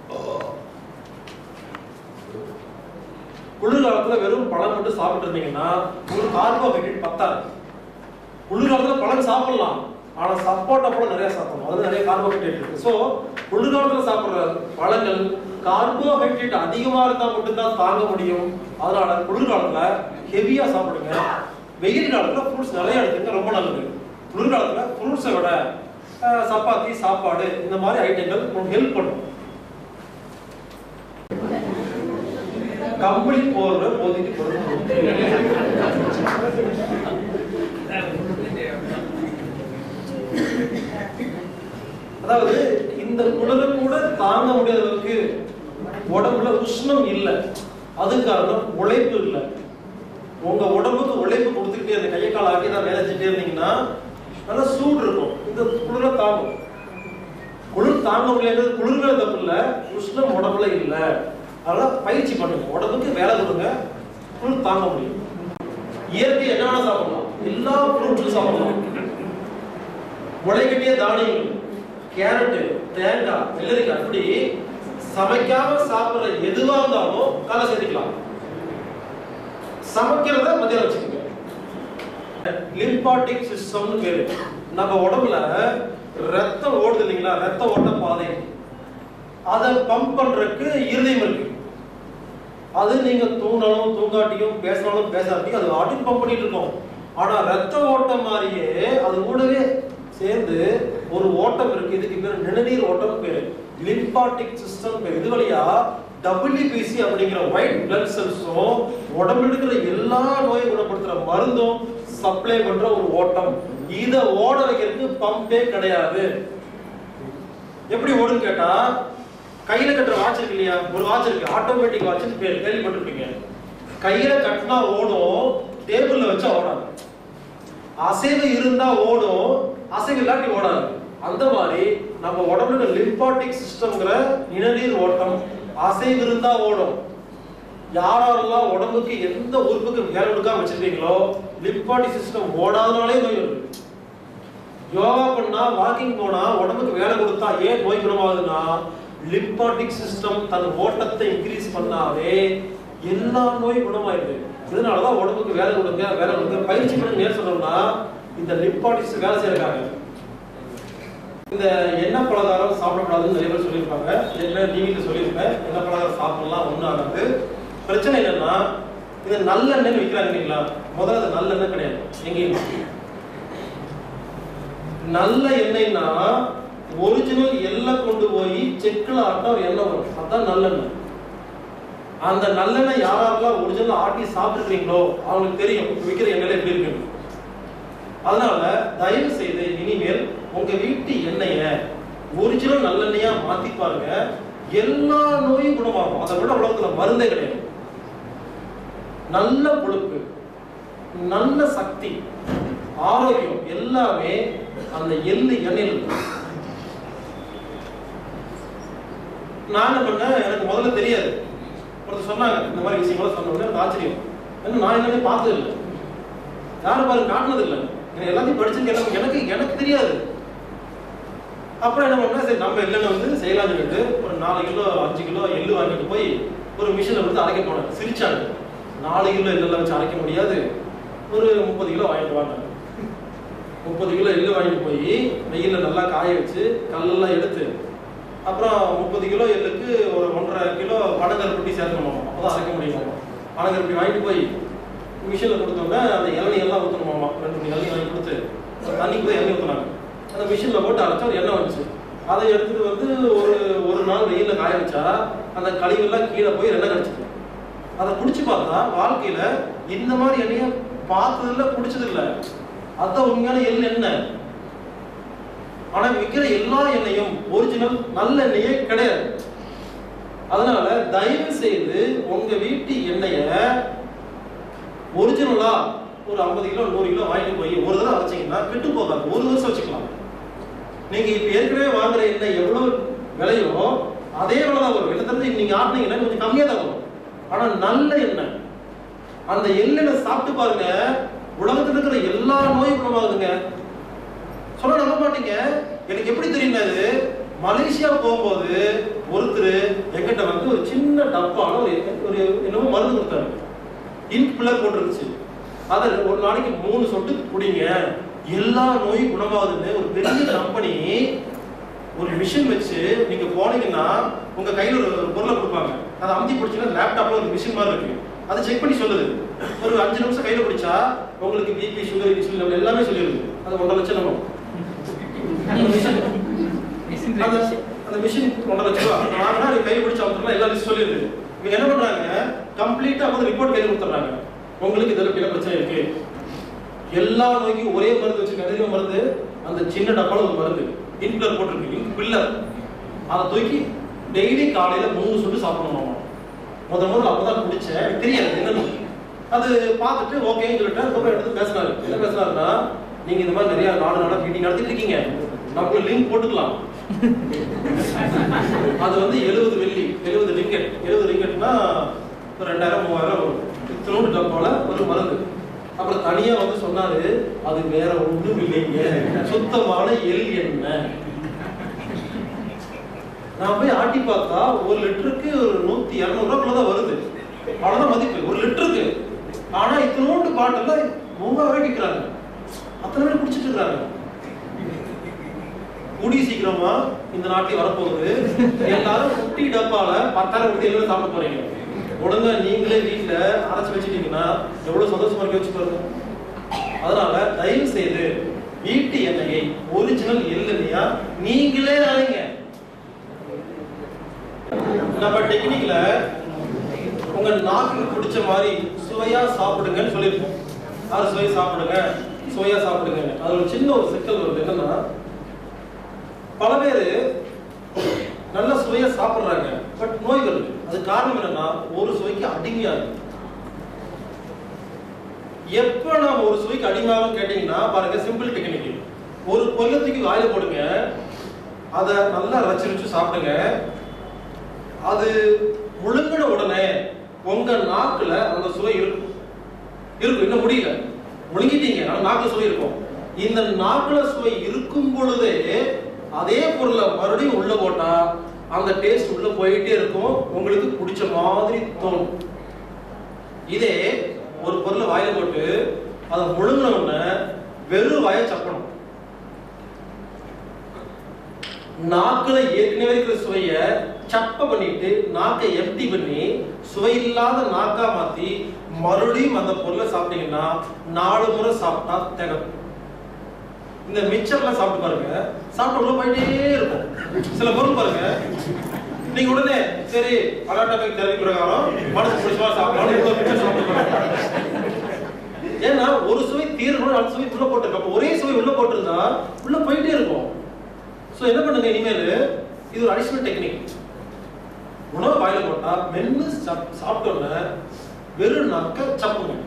குளிர்காலத்துல வெறும் பழம் மட்டும் சாப்பிட்டு இருந்தீங்கன்னா உங்களுக்கு கார்போஹைட்ரேட் பத்தாது குளிர்காலத்துல பழம் சாப்பிடலாம் ஆனா சப்போட்டா பழம் நிறைய சாப்பிடணும் அது நிறைய கார்போஹைட்ரேட் இருக்கு ஸோ குளிர்காலத்துல சாப்பிடுற பழங்கள் கார்போஹைட்ரேட் அதிகமா இருந்தா மட்டும்தான் தாங்க முடியும் அதனால குளிர்காலத்துல ஹெவியா சாப்பிடுங்க வெயில் காலத்துல ஃப்ரூட்ஸ் நிறைய எடுத்துங்க ரொம்ப நல்லது குளிர்காலத்துல ஃப்ரூட்ஸை விட அஹ், சப்பாத்தி சாப்பாடு இந்த மாதிரி ஐட்டங்கள் உங்களுக்கு ஹெல்ப் பண்ணும் கம்பளி போடுற போதிக்கு பொருள் அதாவது இந்த குளிர கூட தாங்க முடியாத அளவுக்கு உடம்புல உஷ்ணம் இல்ல அது காரணம் உழைப்பு இல்ல உங்க உடம்புக்கு உழைப்பு கொடுத்துக்கிட்டே இருந்த கையை கால் ஆக்கி தான் வேலை செஞ்சுட்டே இருந்தீங்கன்னா நல்லா சூடு இருக்கும் இந்த குளிர தாங்கும் குளிர் தாங்க முடியாது குளிர்கிற தப்பு இல்ல உஷ்ணம் உடம்புல இல்ல அதனால பயிற்சி பண்ணுங்க உடம்புக்கு வேலை கொடுங்க குளிர் தாங்க முடியும் இயற்கை என்ன வேணா சாப்பிடலாம் எல்லா ஃப்ரூட்ஸும் சாப்பிடலாம் முளைக்கட்டிய தானியங்கள் கேரட்டு தேங்காய் வெள்ளரிக்காய் அப்படி சமைக்காம சாப்பிடுற எதுவா இருந்தாலும் காலை சேர்த்துக்கலாம் சமைக்கிறத மதியம் வச்சுக்கோங்க லிம்பாட்டிக் சிஸ்டம்னு பேரு நம்ம உடம்புல ரத்தம் ஓடுது இல்லைங்களா ரத்த ஓட்ட பாதை அதை பம்ப் பண்றதுக்கு இருதயம் இருக்கு அது நீங்க தூங்கினாலும் தூங்காட்டியும் பேசினாலும் பேசாட்டியும் அது ஆட்டின் பம்ப் பண்ணிட்டு இருக்கோம் ஆனா ரத்த ஓட்டம் மாதிரியே அது கூடவே சேர்ந்து ஒரு ஓட்டம் இருக்கு இதுக்கு பேர் நிணநீர் ஓட்டம் பேரு லிம்பாட்டிக் சிஸ்டம் பேரு இது வழியா டபிள்யூபிசி அப்படிங்கிற ஒயிட் பிளட் செல்ஸும் உடம்புல இருக்கிற எல்லா நோயை குணப்படுத்துற மருந்தும் சப்ளை பண்ற ஒரு ஓட்டம் இத ஓட வைக்கிறதுக்கு பம்பே கிடையாது எப்படி ஓடுன்னு கேட்டா கையில கட்டுற வாட்ச் இருக்கு இல்லையா ஒரு வாட்ச் இருக்கு ஆட்டோமேட்டிக் வாட்ச் பேர் கேள்விப்பட்டிருப்பீங்க கையில கட்டினா ஓடும் டேபிள்ல வச்சா ஓடாது அசைவு இருந்தா ஓடும் அசைவு இல்லாட்டி ஓடாது அந்த மாதிரி நம்ம உடம்புல லிம்பாட்டிக் சிஸ்டம்ங்கிற நிணநீர் ஓட்டம் அசைவு இருந்தா ஓடும் யாரெல்லாம் உடம்புக்கு எந்த உறுப்புக்கு வேலை கொடுக்காம வச்சிருக்கீங்களோ லிம்பாட்டிக் சிஸ்டம் ஓடாதனாலே நோய் வருது யோகா பண்ணா வாக்கிங் போனா உடம்புக்கு வேலை கொடுத்தா ஏன் நோய் குணமாகுதுன்னா லிம்பாட்டிக் சிஸ்டம் தன் ஓட்டத்தை இன்க்ரீஸ் பண்ணாவே எல்லா நோயும் குணமாயிருது இதனாலதான் உடம்புக்கு வேலை கொடுங்க வேலை கொடுங்க பயிற்சி பண்ணி நேர் சொன்னோம்னா இந்த லிம்பாட்டிக்ஸ் வேலை செய்யறாங்க இந்த எண்ணெய் பலகாரம் சாப்பிடக்கூடாதுன்னு நிறைய பேர் சொல்லியிருப்பாங்க என்ன டிவியில சொல்லியிருப்பேன் எண்ணெய் பலகாரம் சாப்பிடலாம் ஒன்றும் ஆகாது பிரச்சனை என்னன்னா இது நல்லெண்ணெய் விற்கிறாங்க இல்லைங்களா முதல்ல அது நல்லெண்ணெய் கிடையாது எங்கேயும் நல்ல எண்ணெய்னா ஒரிஜினல் எண்ணெய் கொண்டு போய் செக்கில் ஆட்ட ஒரு எண்ணெய் வரும் அதான் நல்லெண்ணெய் அந்த நல்லெண்ணெய் யாரெல்லாம் ஒரிஜினல் ஆட்டி சாப்பிட்டுருக்கீங்களோ அவங்களுக்கு தெரியும் விற்கிற எண்ணெயில எப்படி இருக்குன்னு அதனால தயவு செய்து இனிமேல் உங்க வீட்டு எண்ணெய ஒரிஜினல் நல்லெண்ணெயா மாத்தி பாருங்க எல்லா நோயும் குணமாகும் அதை விட உலகத்துல மருந்தே கிடையாது நல்ல கொழுப்பு நல்ல சக்தி ஆரோக்கியம் எல்லாமே அந்த எள்ளு எண்ணெயில் இருக்கு நான் என்ன பண்ணேன் எனக்கு முதல்ல தெரியாது ஒருத்தர் சொன்னாங்க இந்த மாதிரி விஷயங்கள சொன்ன உடனே எனக்கு ஆச்சரியம் ஏன்னா நான் என்னன்னே பார்த்தது இல்லை யாரும் பாருங்க காட்டினது இல்லை நான் எல்லாத்தையும் படிச்சு எனக்கு எனக்கு எனக்கு தெரியாது அப்புறம் என்ன பண்ணா சரி நம்ம எள்ளெண்ணெய் வந்து செய்யலாம்னு சொல்லிட்டு ஒரு நாலு கிலோ அஞ்சு கிலோ எள்ளு வாங்கிட்டு போய் ஒரு மிஷினில் கொடுத்து அரைக்க போனேன் சிரிச்சாங்க நாலு கிலோ எள்ளெல்லாம் வச்சு அரைக்க முடியாது ஒரு முப்பது கிலோ வாங்கிட்டு வாங்க முப்பது கிலோ எள்ளு வாங்கிட்டு போய் வெயில்ல நல்லா காய வச்சு கல்லெல்லாம் எடுத்து அப்புறம் முப்பது கிலோ எள்ளுக்கு ஒரு ஒன்றரை கிலோ பனங்கருப்பட்டி சேர்க்கணுமா அப்பதான் அரைக்க முடியுமா பனங்கருப்பட்டி வாங்கிட்டு போய் மிஷினில் கொடுத்தோன்னே அந்த இளநீ எல்லாம் ஊற்றணுமாமா ரெண்டு மூணு இளநீ வாங்கி கொடுத்து தண்ணிக்கு போய் இளநீ ஊற்றினாங்க அந்த மிஷினில் போட்டு அரைச்சா ஒரு எண்ணெய் வந்துச்சு அதை எடுத்துட்டு வந்து ஒரு ஒரு நாள் வெயிலில் காய வச்சா அந்த கழிவெல்லாம் கீழே போய் எண்ணெய் கிடச்சிது அதை குடிச்சு பார்த்தா வாழ்க்கையில இந்த மாதிரி எண்ணெய பார்த்ததில்ல குடிச்சது இல்ல அதான் உண்மையான எள் எண்ணெய் ஆனா விற்கிற எல்லா எண்ணெயும் ஒரிஜினல் நல்ல எண்ணெயே கிடையாது அதனால தயவு செய்து உங்க வீட்டு எண்ணெய ஒரிஜினலா ஒரு ஐம்பது கிலோ நூறு கிலோ வாங்கிட்டு போய் ஒரு தடவை அரைச்சிங்கன்னா கெட்டு போகாது ஒரு வருஷம் வச்சுக்கலாம் நீங்க இப்ப ஏற்கனவே வாங்குற எண்ணெய் எவ்வளவு விலையோ அதே விலை தான் வரும் என்ன தெரிஞ்சு நீங்க ஆட்டினீங்கன்னா கொஞ்சம் கம்மியா தான் வரும் ஆனா நல்ல எண்ணெய் அந்த எண்ணெய் சாப்பிட்டு பாருங்க உலகத்துல இருக்கிற எல்லா நோயும் குணமாகுதுங்க சொல்ல நம்ப மாட்டீங்க எனக்கு எப்படி தெரியும்னா இது மலேசியா போகும்போது ஒருத்தர் எங்கிட்ட வந்து ஒரு சின்ன டப்பால ஒரு ஒரு என்னமோ மருந்து கொடுத்தாரு இன்க் பில்லர் போட்டுருந்துச்சு அதை ஒரு நாளைக்கு மூணு சொட்டு குடிங்க எல்லா நோயும் குணமாகுதுன்னு ஒரு பெரிய கம்பெனி ஒரு மிஷின் வச்சு நீங்க போனீங்கன்னா உங்க கையில ஒரு ஒரு பொருளை கொடுப்பாங்க அதை அமுத்தி பிடிச்சீங்கன்னா லேப்டாப்ல ஒரு மிஷின் மாதிரி இருக்கு அதை செக் பண்ணி சொல்லுது ஒரு அஞ்சு நிமிஷம் கையில பிடிச்சா உங்களுக்கு பிபி சுகர் இன்சுலின் level எல்லாமே சொல்லிடுது அது ஒன்றரை லட்சம் நம்ம அந்த மிஷின் அந்த அந்த மிஷின் ஒன்றரை லட்சம் ரூபா அதை வாங்கினா அது கை பிடிச்ச அவசரம் எல்லா லிஸ்ட் சொல்லிடுது இவங்க என்ன பண்றாங்க கம்ப்ளீட்டா வந்து ரிப்போர்ட் கையில் கொடுத்துட்றாங்க உங்களுக்கு இதில் என்ன பிரச்சனை இருக்கு எல்லா நோய்க்கும் ஒரே மருந்து வச்சிருக்காங்க அதிக மருந்து அந்த சின்ன டப்பால ஒரு மருந்து இன்குலர் போட்டிருக்கு இன்க் பில்லர் அதை தூக்கி டெய்லி காலையில மூணு சொட்டு சாப்பிடணும் முத முதல்ல அப்பதான் குடிச்சேன் எனக்கு தெரியாது என்னன்னு அது பார்த்துட்டு ஓகேன்னு சொல்லிட்டு அதுக்கப்புறம் எடுத்து பேசினாரு என்ன பேசினாருன்னா நீங்க இந்த மாதிரி நிறைய நாடு நாடா மீட்டிங் நடத்திட்டு இருக்கீங்க நம்ம லிங்க் போட்டுக்கலாம் அது வந்து எழுபது வெள்ளி எழுபது ரிங்கெட் எழுபது ரிங்கெட்னா ஒரு ரெண்டாயிரம் மூவாயிரம் வரும் இத்தனோடு டப்பால ஒரு மருந்து அப்புறம் தனியா வந்து சொன்னாரு அது வேற ஒண்ணும் இல்லைங்க சுத்தமான எள் எண்ணெய் நான் போய் ஆட்டி பார்த்தா ஒரு லிட்டருக்கு ஒரு நூத்தி இரநூறுவாக்குள்ள தான் வருது அவ்வளவுதான் மதிப்பு ஒரு லிட்டருக்கு ஆனா இத்தனோண்டு பாட்டில் மூவாயிரம் ரூபாய் விற்கிறாங்க அத்தனை பேர் குடிச்சிட்டு இருக்காங்க கூடிய சீக்கிரமா இந்த நாட்டில் வரப்போகுது எல்லாரும் குட்டி டப்பால பத்தாயிரம் கொடுத்து எல்லாம் சாப்பிட போறீங்க ஒழுங்கா நீங்களே வீட்டுல அரைச்சு வச்சுட்டீங்கன்னா எவ்வளவு சந்தோஷமா இருக்க வச்சு பாருங்க அதனால தயவு செய்து வீட்டு எண்ணெயை ஒரிஜினல் எள்ளெண்ணெயா நீங்களே அரைங்க நம்ம டெக்னிக்ல உங்க நாக்குக்கு பிடிச்ச மாதிரி சுவையா சாப்பிடுங்கன்னு சொல்லியிருக்கோம் அது சுவையா சாப்பிடுங்க சுவையா சாப்பிடுங்க அது ஒரு சின்ன ஒரு சிக்கல் வருது என்னன்னா பல பேர் நல்ல சுவையா சாப்பிடுறாங்க பட் நோய் வருது அது காரணம் என்னன்னா ஒரு சுவைக்கு அடிமையா இருக்கு எப்ப நாம ஒரு சுவைக்கு அடிமையாகும் கேட்டீங்கன்னா பாருங்க சிம்பிள் டெக்னிக் ஒரு கொல்லத்துக்கு வாயில போடுங்க அதை நல்லா ரசி ருச்சு சாப்பிடுங்க அது முழுங்கின உடனே உங்க நாக்குல அந்த சுவை இருக்கும் இருக்கும் இன்னும் முடியல முழுங்கிட்டீங்க ஆனா நாக்குல சுவை இருக்கும் இந்த நாக்குல சுவை இருக்கும் பொழுதே அதே பொருளை மறுபடியும் உள்ள போட்டா அந்த டேஸ்ட் உள்ள போயிட்டே இருக்கும் உங்களுக்கு பிடிச்ச மாதிரி தோணும் இதே ஒரு பொருளை வாயில போட்டு அதை முழுங்கின உடனே வெறும் வாயை சப்பணும் நாக்குல ஏற்கனவே இருக்கிற சுவைய சப்ப பண்ணிட்டு நாக்கை எம்டி பண்ணி சுவை இல்லாத நாக்கா மாத்தி மறுபடியும் அந்த பொருளை சாப்பிட்டீங்கன்னா நாலு முறை சாப்பிட்டா திகம் இந்த மிச்சர்லாம் சாப்பிட்டு பாருங்க சாப்பிட்ட உள்ள போயிட்டே இருக்கும் சில பொருள் பாருங்க நீங்க உடனே சரி அனாட்டமிக் தெரபி பிரகாரம் மனசு பிடிச்சமா சாப்பிடலாம் இவ்வளவு மிச்சர் சாப்பிட்டு பாருங்க ஏன்னா ஒரு சுவை தீரணும் அடுத்த சுவை உள்ள போட்டிருக்கோம் அப்ப ஒரே சுவை உள்ள போட்டிருந்தா உள்ள போயிட்டே இருக்கும் சோ என்ன பண்ணுங்க இனிமேல் இது ஒரு அடிஷனல் டெக்னிக் உணவு வாயில போட்டா மென்னு சாப்- சாப்பிட்ட உடனே வெறும் நாக்க சப்புங்க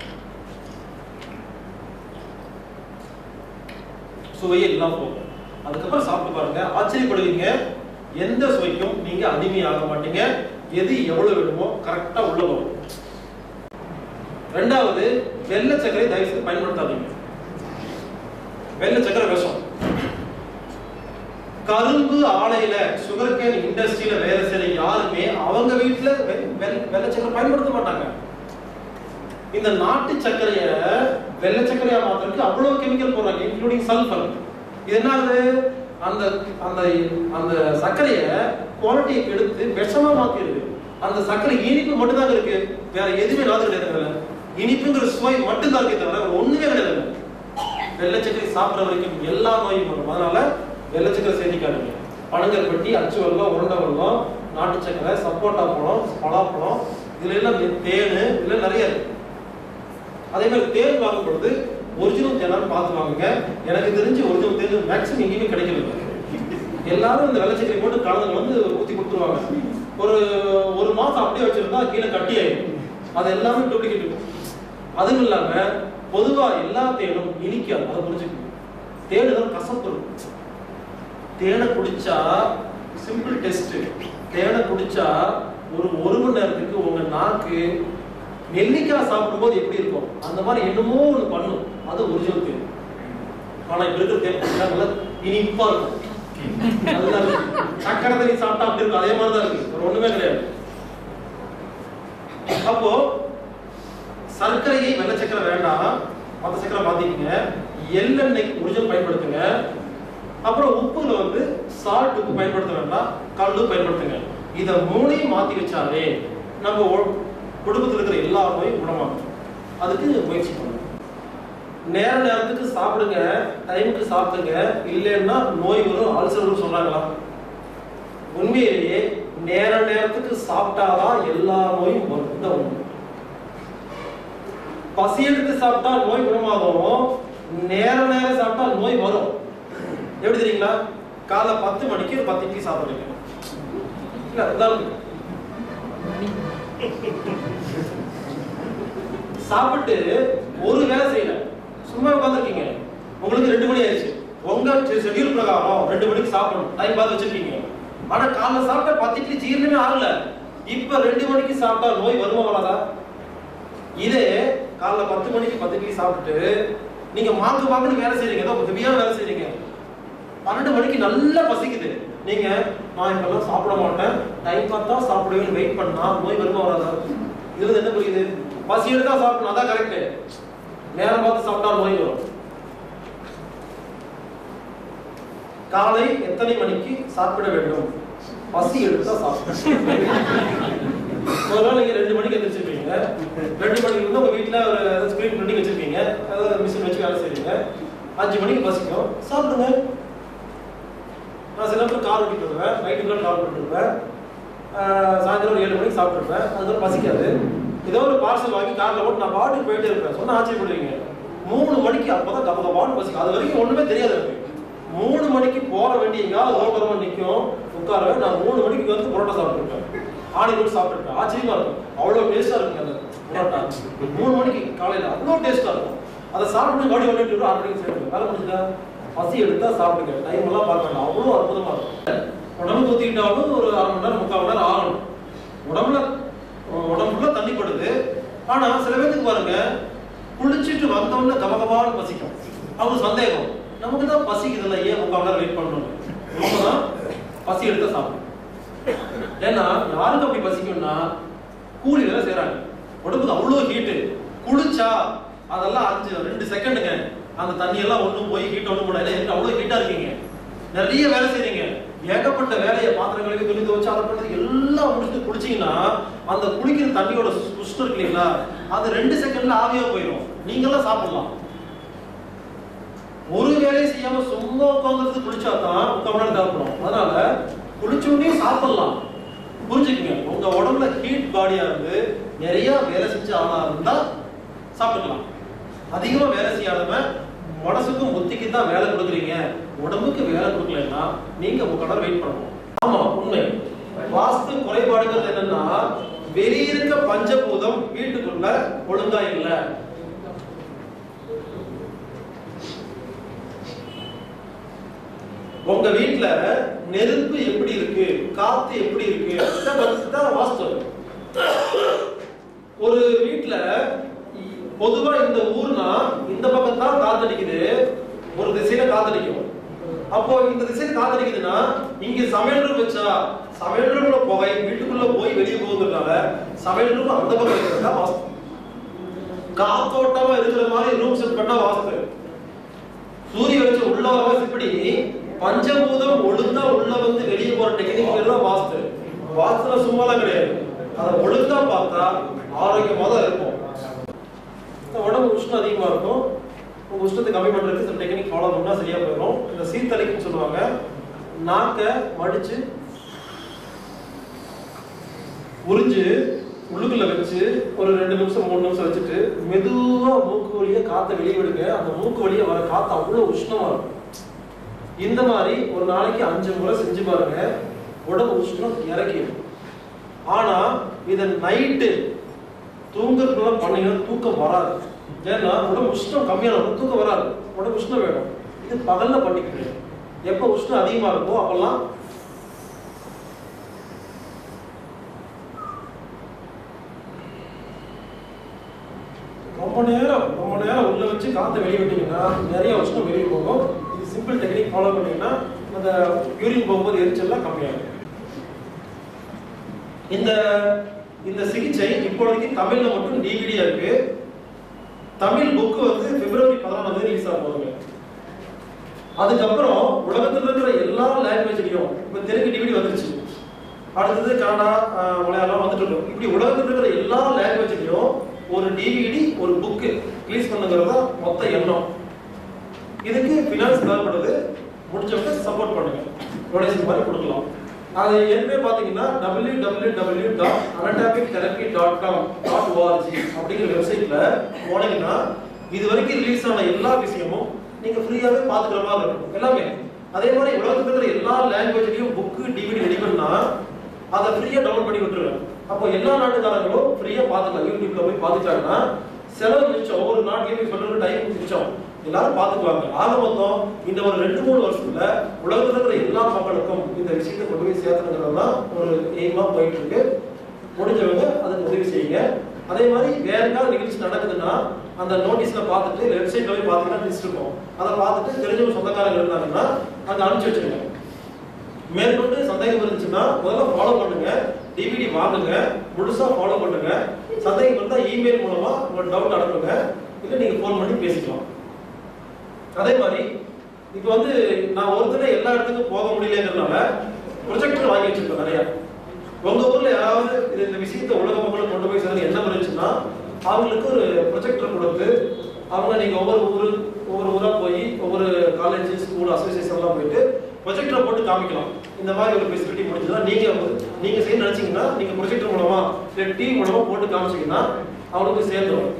சுவையே எல்லாம் போகும் அதுக்கப்புறம் சாப்பிட்டு பாருங்க ஆச்சரியப்படுவீங்க எந்த சுவைக்கும் நீங்க அடிமையாக மாட்டீங்க எது எவ்வளவு வேணுமோ கரெக்டா உள்ள வரும் ரெண்டாவது வெள்ளை சர்க்கரை தயவு செய்து பயன்படுத்தாதீங்க வெள்ளை சர்க்கரை விஷம் கரும்பு ஆலையில சுகர் கேன் இண்டஸ்ட்ரியில வேலை செய்யற யாருமே அவங்க வீட்டுல வெ- வெ- வெள்ளை சக்கரை பயன்படுத்த மாட்டாங்க இந்த நாட்டு சர்க்கரைய வெள்ளை சர்க்கரையா மாத்துறதுக்கு அவ்வளவு கெமிக்கல் போடுறாங்க இன்க்ளூடிங் சல்ஃபர் இது என்ன ஆகுது அந்த அந்த அந்த சர்க்கரைய குவாலிட்டியை கெடுத்து விஷமா மாத்திடுது அந்த சர்க்கரை இனிப்பு மட்டும்தான் இருக்கு வேற எதுவுமே நாது கிடையாது அதுல. இனிப்புங்கிற சுவை மட்டும்தான் இருக்கே தவிர வேற ஒண்ணுமே கிடையாது வெள்ளை சர்க்கரை சாப்பிடுற வரைக்கும் எல்லா நோயும் வரும் அதனால வெள்ளை சர்க்கரை சேர்த்திக்காதீங்க பனங்கற்பட்டி அச்சு வெல்லம் உருண்டை வெல்லம் நாட்டு சர்க்கரை சப்போட்டா பழம் பலாப்பழம் இதுல எல்லாம் நெ- தேனு இதுல நிறைய இருக்கு அதே மாதிரி தேன் வாங்கும் பொழுது ஒரிஜினல் தேனான்னு பார்த்து வாங்குங்க எனக்கு தெரிஞ்சு ஒரிஜினல் தேன் மேக்ஸிமம் எங்கேயுமே கிடைக்கல எல்லாரும் இந்த வெள்ளை சர்க்கரை போட்டு கலந்து வந்து ஊத்தி கொடுத்துருவாங்க ஒரு ஒரு மாசம் அப்படியே வச்சிருந்தா கீழே கட்டி ஆயிடும் அது எல்லாமே டூப்ளிகேட் அதுவும் இல்லாம பொதுவா எல்லா தேனும் இனிக்காது அதை புரிஞ்சுக்கணும் தேனு தான் கசப்பு இருக்கும் தேனை குடிச்சா சிம்பிள் டெஸ்ட் தேனை குடிச்சா ஒரு ஒரு மணி நேரத்துக்கு உங்க நாக்கு நெல்லிக்காய் சாப்பிடும்போது எப்படி இருக்கும் அந்த மாதிரி என்னமோ ஒன்று பண்ணும் அது ஒரிஜினல் தேன் ஆனா இப்ப இருக்கிற தேன் குடிச்சா நல்லா இனிப்பா இருக்கும் நல்லா இருக்கு சக்கரை தண்ணி சாப்பிட்டா அப்படி இருக்கும் அதே மாதிரி தான் இருக்கு வேற ஒண்ணுமே கிடையாது அப்போ சர்க்கரையை வெள்ளை சக்கரை வேண்டாம் மற்ற சக்கரை மாத்திக்கங்க எள்ளெண்ணெய் ஒரிஜினல் பயன்படுத்துங்க அப்புறம் உப்புல வந்து சால்ட் உப்பு பயன்படுத்த வேண்டாம் கல்லு பயன்படுத்துங்க இத மூணையும் மாத்தி வச்சாலே நம்ம ஒ- குடும்பத்துல இருக்கிற எல்லா நோயும் குணமாகும் அதுக்கு முயற்சி பண்ணுங்க நேர நேரத்துக்கு சாப்பிடுங்க டைமுக்கு சாப்பிடுங்க இல்லைன்னா நோய் வரும் அல்சர் வரும் சொல்றாங்களா உண்மையிலேயே நேர நேரத்துக்கு சாப்பிட்டாதான் எல்லா நோயும் வரும் இந்த உண்மை பசி எடுத்து சாப்பிட்டா நோய் குணமாகும் நேர நேரம் சாப்பிட்டா நோய் வரும் எப்படி தெரியுங்களா காலை பத்து மணிக்கு ஒரு பத்து இட்லி சாப்பிடுறீங்க இல்ல உதாரணத்துக்கு. சாப்பிட்டு ஒரு வேலை செய்யல சும்மா உட்காந்துருக்கீங்க உங்களுக்கு ரெண்டு மணி ஆயிடுச்சு உங்க ஷெட்யூல் பிரகாரம் ரெண்டு மணிக்கு சாப்பிடணும் டைம் பார்த்து வச்சிருக்கீங்க ஆனா காலைல சாப்பிட்டா பத்து இட்லி ஜீரணமே ஆகல இப்ப ரெண்டு மணிக்கு சாப்பிட்டா நோய் வருமா வராதா இதே காலைல பத்து மணிக்கு பத்து இட்லி சாப்பிட்டுட்டு நீங்க மாங்கு மாங்குன்னு வேலை செய்றீங்க ஏதோ ஹெவியான வேலை செய்றீங்க பன்னெண்டு மணிக்கு நல்லா பசிக்குது நீங்க நான் இப்பெல்லாம் சாப்பிட மாட்டேன் டைம் பார்த்தா சாப்பிடுவேன்னு வெயிட் பண்ணா நோய் வருமா வராதா இதுல என்ன புரியுது பசி எடுத்தா சாப்பிடணும் அதான் கரெக்ட் நேரம் பார்த்து சாப்பிட்டா நோய் வரும் காலை எத்தனை மணிக்கு சாப்பிட வேண்டும் பசி எடுத்தா சாப்பிடணும் முதல்ல நீங்க ரெண்டு மணிக்கு எந்திரிச்சிருப்பீங்க ரெண்டு மணிக்கு வந்து உங்க வீட்ல ஒரு ஸ்கிரீன் பிரிண்டிங் வச்சிருப்பீங்க அதாவது மிஷின் வச்சு வேலை செய்றீங்க அஞ்சு மணிக்கு பசிக்கும் சாப்பிடுங்க நான் சில நேரத்தில் கார் ஓட்டிட்டு வருவேன் நைட்டுக்குள்ள கார் ஓட்டிட்டு வருவேன் ஆஹ் சாயந்தரம் ஒரு ஏழு மணிக்கு சாப்பிட்டுருப்பேன் அதுக்கப்புறம் பசிக்காது ஏதோ ஒரு பார்சல் வாங்கி காரில் போட்டு நான் பாட்டுக்கு போயிட்டே இருப்பேன் சொன்னா ஆச்சரியப்படுவீங்க மூணு மணிக்கு அப்பதான் கப கபான்னு பசிக்கும் அது வரைக்கும் ஒண்ணுமே தெரியாது எனக்கு மூணு மணிக்கு போற வேண்டிய எங்காவது ஓரமா நிற்கும் உட்காருவேன் நான் மூணு மணிக்கு வந்து புரோட்டா சாப்பிட்டுருப்பேன் ஆணி கூட சாப்பிட்டுருப்பேன் ஆச்சரியமா இருக்கும் அவ்வளவு டேஸ்டா இருக்கும் அந்த புரோட்டா மூணு மணிக்கு காலையில அவ்வளோ டேஸ்டா இருக்கும் அதை சாப்பிட்டு காடி வந்துட்டு ஆறு மணிக்கு சேர்த்து வேலை முடிஞ்சுதா பசி எடுத்தா சாப்பிடுங்க டைம் எல்லாம் பார்க்க வேண்டாம் அவ்வளோ அற்புதமா இருக்கும் உடம்பு ஊத்திக்கிட்டாலும் ஒரு அரை மணி நேரம் முக்கால் மணி நேரம் ஆகணும் உடம்புல உடம்புல தண்ணி படுது ஆனா சில பேருக்கு பாருங்க குளிச்சுட்டு வந்தோடனே கபகபான்னு பசிக்கும் அவங்க சந்தேகம் நமக்கு தான் பசிக்குதுல்ல ஏன் முக்கால் மணி நேரம் வெயிட் பண்ணணும் உண்மைதான் பசி எடுத்தா சாப்பிடும் ஏன்னா யாருக்கு அப்படி பசிக்கும்னா கூலி வேலை செய்றாங்க உடம்புக்கு அவ்வளோ ஹீட்டு குளிச்சா அதெல்லாம் அஞ்சு ரெண்டு செகண்டுங்க அந்த தண்ணி எல்லாம் ஒண்ணும் போய் ஹீட் ஒண்ணும் போட இல்லை அவ்வளோ ஹீட்டா இருக்கீங்க நிறைய வேலை செய்றீங்க ஏகப்பட்ட வேலையை பாத்திரம் கழுவி துணி துவச்சு அதை பண்ணது எல்லாம் முடிச்சுட்டு குளிச்சீங்கன்னா அந்த குளிக்கிற தண்ணியோட சுஷ்டம் இருக்கு இல்லைங்களா அது ரெண்டு செகண்ட்ல ஆவியா போயிடும் நீங்களாம் சாப்பிடலாம் ஒரு வேலையும் செய்யாம சும்மா உட்காந்துருந்து குளிச்சா தான் முக்கால் மணி நேரம் தேவைப்படும் அதனால குளிச்ச உடனே சாப்பிடலாம் புரிஞ்சுக்கங்க உங்க உடம்புல ஹீட் பாடியா இருந்து நிறைய வேலை செஞ்ச ஆளா இருந்தா சாப்பிட்டுக்கலாம் அதிகமா வேலை செய்யாதவ மனசுக்கும் புத்திக்கு தான் வேலை கொடுக்குறீங்க உடம்புக்கு வேலை கொடுக்கலன்னா நீங்க முக்கால் நேரம் வெயிட் பண்ணணும் ஆமா உண்மை வாஸ்து குறைபாடுகள் என்னன்னா வெளியிருக்க பஞ்சபூதம் வீட்டுக்குள்ள ஒழுங்கா இல்லை உங்க வீட்ல நெருப்பு எப்படி இருக்கு காத்து எப்படி இருக்கு இதான் வந்து- இதான் வாஸ்து ஒரு வீட்ல பொதுவா இந்த ஊர்னா இந்த பக்கம் தான் காத்தடிக்குது ஒரு திசையில காத்தடிக்கும் அப்போ இந்த திசையில காத்தடிக்குதுன்னா இங்க சமையல் ரூம் வச்சா சமையல் ரூம்ல புகை வீட்டுக்குள்ள போய் வெளியே போகுதுனால சமையல் ரூம் அந்த பக்கம் இருக்கிறதா வாஸ்து காத்தோட்டமா இருக்கிற மாதிரி ரூம் செட் பண்ணா வாஸ்து சூரிய வெளிச்சம் உள்ள வர இப்படி பஞ்சபூதம் ஒழுங்கா உள்ள வந்து வெளியே போற டெக்னிக் பேர் தான் வாஸ்து வாஸ்துல சும்மாலாம் கிடையாது அதை ஒழுங்கா பார்த்தா ஆரோக்கியமா தான் இருக்கும் இந்த உடம்பு உஷ்ணம் அதிகமா இருக்கும் உங்க உஷ்ணத்தை கம்மி பண்றதுக்கு சில டெக்னிக் ஃபாலோ பண்ணா சரியா போயிடும் இந்த சீத்தலைக்குன்னு சொல்லுவாங்க நாக்கை மடிச்சு உறிஞ்சு உள்ளுக்குள்ள வச்சு ஒரு ரெண்டு நிமிஷம் மூணு நிமிஷம் வச்சுட்டு மெதுவா மூக்கு வழியா காத்தை வெளியே விடுங்க அந்த மூக்கு வழியா வர காத்து அவ்வளவு உஷ்ணமா இருக்கும் இந்த மாதிரி ஒரு நாளைக்கு அஞ்சு முறை செஞ்சு பாருங்க உடம்பு உஷ்ணம் இறக்கிடும் ஆனா இத நைட்டு தூங்குறதுக்குள்ள பண்ணீங்கன்னா தூக்கம் வராது ஏன்னா உடம்பு உஷ்ணம் கம்மியான தூக்கம் வராது உடம்பு உஷ்ணம் வேணும் இது பகல்ல பண்ணிக்கிட்டு எப்போ உஷ்ணம் அதிகமா இருக்கோ அப்பெல்லாம் ரொம்ப நேரம் ரொம்ப நேரம் உள்ள வச்சு காற்றை வெளியே விட்டீங்கன்னா நிறைய உஷ்ணம் வெளியே போகும் இது சிம்பிள் டெக்னிக் ஃபாலோ பண்ணீங்கன்னா அந்த யூரின் போகும்போது எரிச்சல்லாம் கம்மியாகும் இந்த இந்த சிகிச்சை இப்பொழுதைக்கு தமிழ்ல மட்டும் டிவிடியா இருக்கு தமிழ் புக் வந்து பிப்ரவரி பதினாலாம் தேதி ரிலீஸ் ஆக போகுதுங்க அதுக்கப்புறம் உலகத்துல இருக்கிற எல்லா லாங்குவேஜ்லயும் இப்ப தெலுங்கு டிவிடி வந்துருச்சு அடுத்தது கன்னடா ஆஹ், மலையாளம் வந்துட்டு இருக்கும் இப்படி உலகத்துல இருக்கிற எல்லா லாங்குவேஜ்லயும் ஒரு டிவிடி ஒரு புக் ரிலீஸ் பண்ணுங்கிறது தான் மொத்த எண்ணம் இதுக்கு ஃபினான்ஸ் தேவைப்படுது முடிஞ்சவங்க சப்போர்ட் பண்ணுங்க டொனேஷன் மாதிரி கொடுக்கலாம் அது ஏற்கனவே பார்த்தீங்கன்னா W W W dot anatomic therapy dot com dot ORG அப்படிங்கிற வெப்சைட்ல போனீங்கன்னா இது வரைக்கும் ரிலீஸ் ஆன எல்லா விஷயமும் நீங்க ஃப்ரீயாவே பார்த்துக்கிற மாதிரி இருக்கும் எல்லாமே அதே மாதிரி உலகத்துல இருக்கிற எல்லா லாங்குவேஜ்லயும் புக்கு டிவிடி ரெடி பண்ணா அதை ஃப்ரீயா டவுன்லோட் பண்ணி விட்டுருவேன் அப்போ எல்லா நாட்டுக்காரங்களும் ஃப்ரீயா பார்த்துக்கலாம் யூடியூப்ல போய் பார்த்துட்டாங்கன்னா செலவு மிச்சம் ஒவ்வொரு நாட்டையும் போய் சொல்ற டைம் மிச்சம் எல்லாரும் பார்த்துக்குவாங்க ஆக மொத்தம் இந்த ஒரு ரெண்டு மூணு வருஷத்துல உலகத்துல இருக்கிற எல்லா மக்களுக்கும் இந்த விஷயத்தை கொண்டு போய் சேர்த்துங்கிறது தான் ஒரு எய்மா போயிட்டு இருக்கு முடிஞ்சவங்க அதுக்கு உதவி செய்யுங்க அதே மாதிரி வேற ஏதாவது நிகழ்ச்சி நடக்குதுன்னா அந்த நோட்டீஸ்ல பார்த்துட்டு வெப்சைட்ல போய் பார்த்தீங்கன்னா லிஸ்ட் இருக்கும் அதை பார்த்துட்டு தெரிஞ்சவங்க சொந்தக்காரங்க இருந்தாங்கன்னா அங்க அனுப்பிச்சு வச்சிருங்க மேற்கொண்டு சந்தேகம் இருந்துச்சுன்னா முதல்ல ஃபாலோ பண்ணுங்க டிவிடி வாங்குங்க முழுசா ஃபாலோ பண்ணுங்க சந்தேகம் இருந்தா இமெயில் மூலமா உங்க டவுட் அனுப்புங்க இல்ல நீங்க ஃபோன் பண்ணி பேசிக்கலாம் அதே மாதிரி இப்போ வந்து நான் ஒருத்தரே எல்லா இடத்துக்கும் போக முடியலங்கிறதுனால ப்ரொஜெக்டர் வாங்கி வச்சிருக்கேன் நிறைய உங்க ஊர்ல யாராவது இது இந்த விஷயத்தை உலக மக்களுக்கு கொண்டு போய் சேர்ந்து என்ன இருந்துச்சுன்னா அவங்களுக்கு ஒரு ப்ரொஜெக்டர் கொடுத்து அவங்க நீங்க ஒவ்வொரு ஊரு ஒவ்வொரு ஊரா போய் ஒவ்வொரு காலேஜ் ஸ்கூல் அசோசியேஷன்லாம் போயிட்டு ப்ரொஜெக்டரை போட்டு காமிக்கலாம் இந்த மாதிரி ஒரு ஃபெசிலிட்டி முடிஞ்சதுன்னா நீங்க வந்து- நீங்க செய்ய நினைச்சீங்கன்னா நீங்க ப்ரொஜெக்டர் மூலமா இல்லை டிவி மூலமா போட்டு காமிச்சீங்கன்னா அவங்களுக்கு போய் சேர்ந்துடும்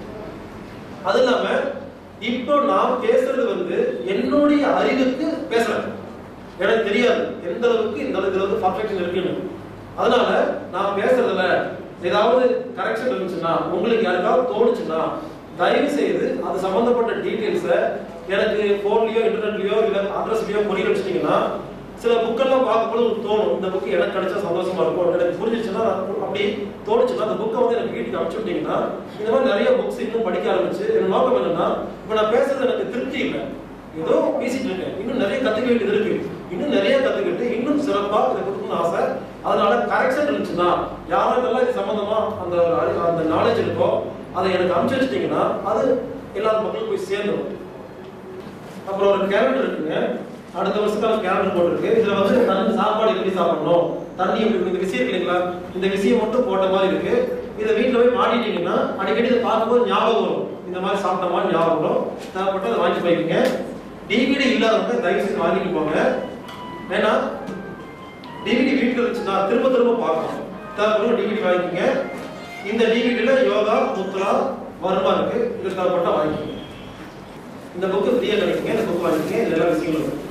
அது இல்லாம இப்போ நான் பேசுறது வந்து என்னுடைய அறிவுக்கு பேசுறேன் எனக்கு தெரியாது எந்த அளவுக்கு இந்த அளவுக்கு வந்து பர்ஃபெக்ஷன் இருக்குன்னு அதனால நான் பேசுறதுல ஏதாவது கரெக்ஷன் இருந்துச்சுன்னா உங்களுக்கு யாருக்காவது தோணுச்சுன்னா தயவு செய்து அது சம்பந்தப்பட்ட டீடைல்ஸை எனக்கு போன்லயோ இன்டர்நெட்லயோ இல்ல அட்ரஸ்லயோ புரிய வச்சிட்டீங்கன்னா சில புக்கெல்லாம் பார்க்கும்போது உங்களுக்கு தோணும் இந்த புக் எனக்கு கிடைச்சா சந்தோஷமா இருக்கும் எனக்கு புரிஞ்சிச்சுன்னா அப்படி தோணுச்சுன்னா அந்த புக்கை வந்து எனக்கு வீட்டுக்கு அனுப்பிச்சு விட்டீங்கன்னா இந்த மாதிரி நிறைய புக்ஸ் இன்னும் படிக்க ஆரம்பிச்சு என் நோக்கம் என்னன்னா இப்போ நான் பேசுறது எனக்கு திருப்தி இல்லை ஏதோ பேசிட்டு இருக்கேன் இன்னும் நிறைய கத்துக்க வேண்டியது இருக்கு இன்னும் நிறைய கத்துக்கிட்டு இன்னும் சிறப்பா இதை கொடுக்கணும்னு ஆசை அதனால கரெக்ஷன் இருந்துச்சுன்னா யாருக்கெல்லாம் இது சம்பந்தமா அந்த ஒரு அறி- அந்த நாலேஜ் இருக்கோ அதை எனக்கு அனுப்பிச்சு வச்சிட்டீங்கன்னா அது எல்லா மக்களுக்கும் போய் சேர்ந்துடும் அப்புறம் ஒரு கேலண்டர் இருக்குங்க அடுத்த வருஷத்துக்கான கேலண்டர் போட்டிருக்கு இதுல வந்து தண்ணி சாப்பாடு எப்படி சாப்பிடணும் தண்ணி எப்படி இந்த விஷயம் இல்லைங்களா இந்த விஷயம் மட்டும் போட்ட மாதிரி இருக்கு இதை வீட்டுல போய் மாட்டிட்டீங்கன்னா அடிக்கடி இதை பார்க்கும்போது ஞாபகம் வரும் இந்த மாதிரி சாப்பிட்ட மாதிரி ஞாபகம் வரும் தேவைப்பட்டு அதை வாங்கி போய்க்குங்க டிவிடி இல்லாதவங்க தயவு செய்து வாங்கிட்டு போங்க ஏன்னா டிவிடி வீட்டில் இருந்துச்சுன்னா திரும்ப திரும்ப பார்க்கணும் தேவைப்படும் டிவிடி வாங்கிக்கோங்க இந்த டிவிடியில யோகா முத்ரா வர்மா இருக்கு இது தேவைப்பட்டா வாங்கிக்கோங்க இந்த புக்கு ஃப்ரீயா கிடைக்குங்க இந்த புக் வாங்கிக்கங்க இதுல எல்லா விஷயங்களும் இருக்கு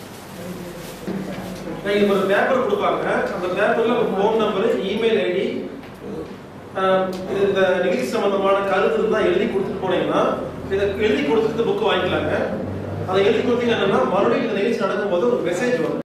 நான் இதுக்கு ஒரு பேப்பர் கொடுப்பாங்க அந்த பேப்பர்ல ஒரு ஃபோன் நம்பர் இமெயில் ஐடி இந்த நிகழ்ச்சி சம்பந்தமான கருத்து இருந்தா எழுதி கொடுத்துட்டு போனீங்கன்னா இதை எழுதி கொடுத்துட்டு புக்கு வாங்கிக்கலாங்க அதை எழுதி கொடுத்தீங்கன்னா மறுபடியும் இந்த நிகழ்ச்சி நடக்கும்போது ஒரு மெசேஜ் வரும்